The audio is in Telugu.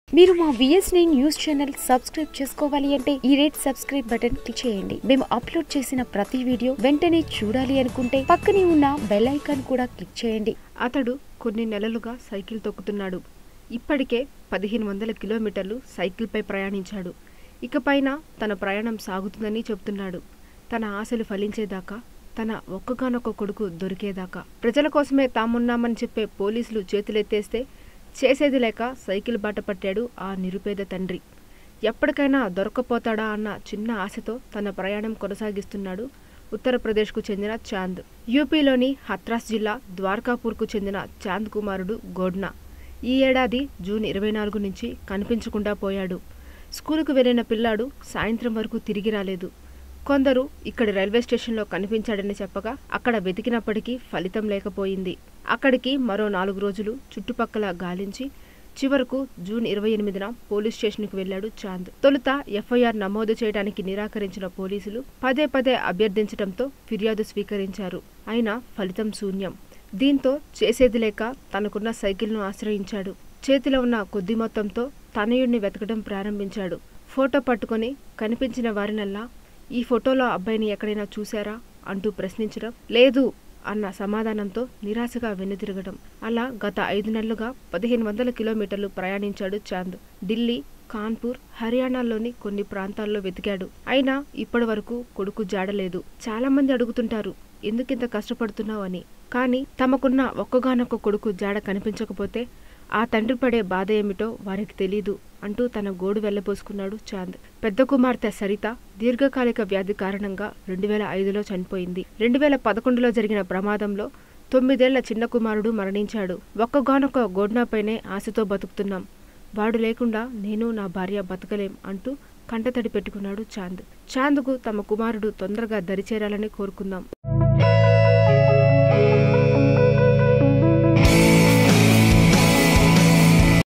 మీరు మా VS nine news channel subscribe చేసుకోవాలి అంటే ఈ రెడ్ సబ్స్క్రైబ్ బటన్ క్లిక్ చేయండి మేము అప్లోడ్ చేసిన ప్రతి వీడియో వెంటనే చూడాలి అనుకుంటే పక్కనే ఉన్న బెల్ ఐకాన్ కూడా క్లిక్ చేయండి అతడు కొన్ని నెలలుగా సైకిల్ తొక్కుతున్నాడు ఇప్పటికే పదిహేను వందల కిలోమీటర్లు సైకిల్పై ప్రయాణించాడు ఇకపైన తన ప్రయాణం సాగుతుందని చెబుతున్నాడు తన ఆశలు ఫలించేదాకా తన ఒక్కగానొక్క కొడుకు దొరికేదాకా ప్రజల కోసమే తామున్నామని చెప్పే పోలీసులు చేతులెత్తేస్తే చేసేది లేక సైకిల్ బాట పట్టాడు ఆ నిరుపేద తండ్రి ఎప్పటికైనా దొరకపోతాడా అన్న చిన్న ఆశతో తన ప్రయాణం కొనసాగిస్తున్నాడు ఉత్తరప్రదేశ్కు చెందిన చాంద్ యూపీలోని హత్రాస్ జిల్లా ద్వారకాపూర్కు చెందిన చాంద్ కుమారుడు గోడ్నా ఈ ఏడాది జూన్ ఇరవై నాలుగు నుంచి కనిపించకుండా పోయాడు స్కూలుకు వెళ్లిన పిల్లాడు సాయంత్రం వరకు తిరిగి రాలేదు కొందరు ఇక్కడి రైల్వే స్టేషన్లో కనిపించాడని చెప్పగా అక్కడ వెతికినప్పటికీ ఫలితం లేకపోయింది అక్కడికి మరో నాలుగు రోజులు చుట్టుపక్కల గాలించి చివరకు జూన్ ఇరవై ఎనిమిదిన పోలీస్ స్టేషన్కు వెళ్లాడు చాంద్ తొలుత ఎఫ్ఐఆర్ నమోదు చేయడానికి నిరాకరించిన పోలీసులు పదే పదే అభ్యర్థించడంతో ఫిర్యాదు స్వీకరించారు అయినా ఫలితం శూన్యం దీంతో చేసేది లేక తనకున్న సైకిల్ను ఆశ్రయించాడు చేతిలో ఉన్న కొద్ది మొత్తంతో తనయుడిని వెతకడం ప్రారంభించాడు ఫోటో పట్టుకొని కనిపించిన వారినల్లా ఈ ఫోటోలో అబ్బాయిని ఎక్కడైనా చూశారా అంటూ ప్రశ్నించడం లేదు అన్న సమాధానంతో నిరాశగా వెనుతిరగడం అలా గత ఐదు నెలలుగా పదిహేను వందల కిలోమీటర్లు ప్రయాణించాడు చాంద్ ఢిల్లీ కాన్పూర్ హర్యానాలోని కొన్ని ప్రాంతాల్లో వెతికాడు అయినా ఇప్పటి వరకు కొడుకు జాడలేదు చాలా మంది అడుగుతుంటారు ఎందుకింత కష్టపడుతున్నావు అని కానీ తమకున్న ఒక్కగానొక్క కొడుకు జాడ కనిపించకపోతే ఆ తండ్రి పడే బాధ ఏమిటో వారికి తెలీదు అంటూ తన గోడు వెళ్లబోసుకున్నాడు చాంద్ పెద్ద కుమార్తె సరిత దీర్ఘకాలిక వ్యాధి కారణంగా రెండు వేల ఐదులో చనిపోయింది రెండు వేల పదకొండులో జరిగిన ప్రమాదంలో తొమ్మిదేళ్ల చిన్న కుమారుడు మరణించాడు ఒక్కగానొక్క గోడ్నాపైనే ఆశతో బతుకుతున్నాం వాడు లేకుండా నేను నా భార్య బతకలేం అంటూ కంటతడి పెట్టుకున్నాడు చాంద్ చాంద్కు తమ కుమారుడు తొందరగా దరిచేరాలని కోరుకుందాం